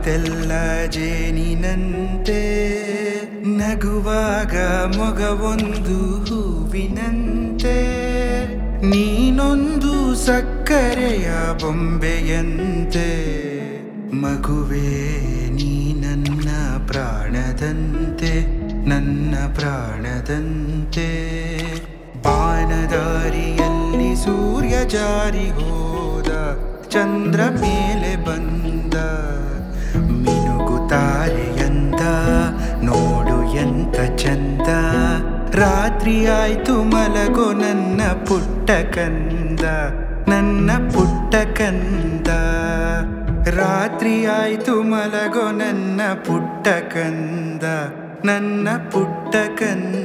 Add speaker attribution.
Speaker 1: ಮಾತೆಲ್ಲ ಜೇನಿನಂತೆ ನಗುವಾಗ ಮೊಗವೊಂದು ಹೂವಿನಂತೆ ನೀನೊಂದು ಸಕ್ಕರೆಯ ಬೊಂಬೆಯಂತೆ ಮಗುವೇ ನೀ ನನ್ನ ಪ್ರಾಣದಂತೆ ನನ್ನ ಪ್ರಾಣದಂತೆ ಬಾನದಾರಿಯಲ್ಲಿ ಸೂರ್ಯ ಜಾರಿ ಹೋದ ಚಂದ್ರ ಮೇಲೆ ಬಂದ ಮಿನುಗುತ್ತಾರೆಯಂದ ನೋಡು ಎಂತ ಚಂದ ರಾತ್ರಿ ಆಯ್ತು ಮಲಗೋ ನನ್ನ ಪುಟ್ಟ ಕಂದ ನನ್ನ ಪುಟ್ಟ ಕಂದ ರಾತ್ರಿ ಆಯ್ತು ಮಲಗೋ ನನ್ನ ಪುಟ್ಟ ಕಂದ ನನ್ನ ಪುಟ್ಟ ಕಂದ